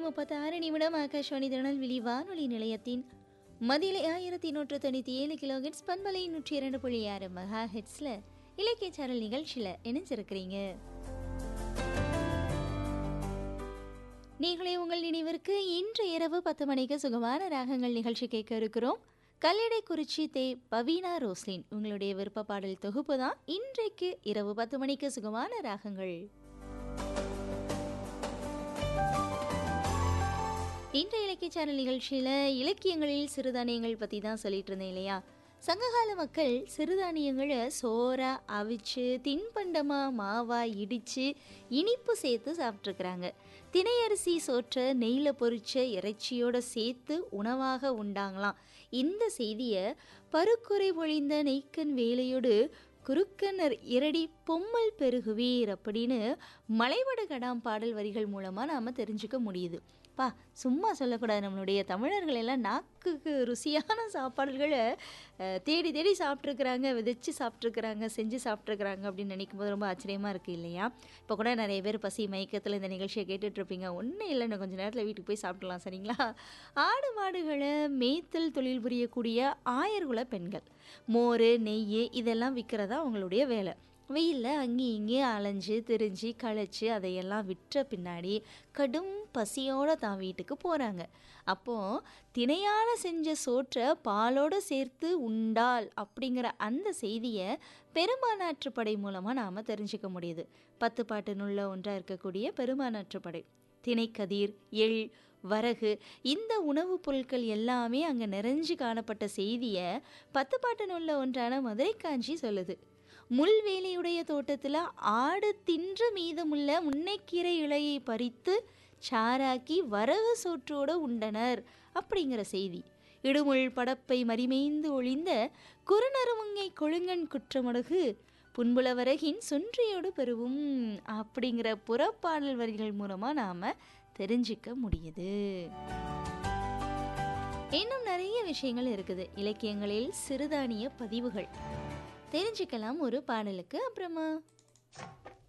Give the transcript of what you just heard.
முப்பத்தி ஆறு நிமிடம் ஆகாஷ்வாணி திருநெல்வேலி வானொலி நிலையத்தின் மதிலை ஆயிரத்தி நூற்று தொண்ணூற்றி ஏழு கிலோ ஹெட்ஸ் பண்பலை நூற்றி இரண்டு புள்ளி ஆறு மெகா ஹெட்ஸில் இலக்கிய சேனல் நிகழ்ச்சியில் இணைஞ்சிருக்கிறீங்க நீங்களே உங்கள் நினைவிற்கு இன்று இரவு பத்து மணிக்கு சுகமான ராகங்கள் நிகழ்ச்சி கேட்க இருக்கிறோம் கல்லடைக்குறிச்சி தே பவீனா ரோஸ்லின் உங்களுடைய விருப்ப பாடல் தொகுப்பு தான் இன்றைக்கு இரவு பத்து மணிக்கு சுகமான ராகங்கள் இன்றைய இலக்கிய சேனல் நிகழ்ச்சியில் இலக்கியங்களில் சிறுதானியங்கள் பற்றி தான் சொல்லிட்டு இருந்தேன் இல்லையா சங்ககால மக்கள் சிறுதானியங்களை சோறா அவிச்சு தின்பண்டமாக மாவா இடித்து இனிப்பு சேர்த்து சாப்பிட்ருக்குறாங்க தினையரிசி சோற்றை நெய்யில் பொரிச்ச இறைச்சியோட சேர்த்து உணவாக உண்டாங்களாம் இந்த செய்தியை பருக்குறை பொழிந்த நெய்க்கன் வேலையோடு குறுக்கனர் இரடி பொம்மல் பெருகுவீர் அப்படின்னு மலைவட கடாம் பாடல் வரிகள் மூலமாக நாம் தெரிஞ்சுக்க முடியுது பா சும்மா சொல்லக்கூடாது நம்மளுடைய தமிழர்கள் எல்லாம் நாக்குக்கு ருசியான சாப்பாடுகளை அஹ், தேடி தேடி சாப்பிட்ருக்குறாங்க விதைச்சு சாப்பிட்ருக்குறாங்க செஞ்சு சாப்பிட்ருக்குறாங்க அப்படின்னு நினைக்கும் போது ரொம்ப ஆச்சரியமாக இருக்குது இல்லையா இப்போ கூட நிறைய பேர் பசி மயக்கத்தில் இந்த நிகழ்ச்சியை கேட்டுட்ருப்பீங்க ஒன்றும் இல்லை இன்னும் கொஞ்சம் நேரத்தில் வீட்டுக்கு போய் சாப்பிடலாம் சரிங்களா ஆடு மாடுகளை மேய்த்தல் தொழில் புரியக்கூடிய ஆயர்குல பெண்கள் மோர் நெய் இதெல்லாம் விற்கிறதா அவங்களுடைய வேலை வெயிலில் அங்கேயும் இங்கேயும் அலைஞ்சு திரிஞ்சு களைச்சு அதையெல்லாம் விற்ற பின்னாடி கடும் பசியோடு தான் வீட்டுக்கு போகிறாங்க அப்போது திணையால் செஞ்ச சோற்றை பாலோடு சேர்த்து உண்டால் அப்படிங்கிற அந்த செய்தியை பெருமானாற்றுப்படை மூலமாக நாம் தெரிஞ்சுக்க முடியுது பத்து பாட்டு நுள்ள ஒன்றாக இருக்கக்கூடிய பெருமானாற்றுப்படை திணைக்கதிர் எள் வரகு இந்த உணவுப் பொருட்கள் எல்லாமே அங்கே நிறைஞ்சு காணப்பட்ட செய்தியை பத்து பாட்டு நுள்ள ஒன்றான மதுரை காஞ்சி சொல்லுது முள்வேலியுடைய தோட்டத்தில் ஆடு தின்று மீதமுள்ள முன்னைக்கீரை இலையை பறித்து சாராக்கி வரகு சோற்றோடு உண்டனர் அப்படிங்கிற செய்தி இடுமுள் படப்பை மறிமேய்ந்து ஒளிந்த குறுநறுமுங்கை கொழுங்கன் குற்றமடுகு புன்புலவரகின் சொன்றியோடு பெறுவும் அப்படிங்கிற புறப்பாடல் வரிகள் மூலமாக நாம் தெரிஞ்சிக்க முடியுது இன்னும் நிறைய விஷயங்கள் இருக்குது இலக்கியங்களில் சிறுதானிய பதிவுகள் தெரிஞ்சுக்கலாம் ஒரு பாடலுக்கு அப்புறமா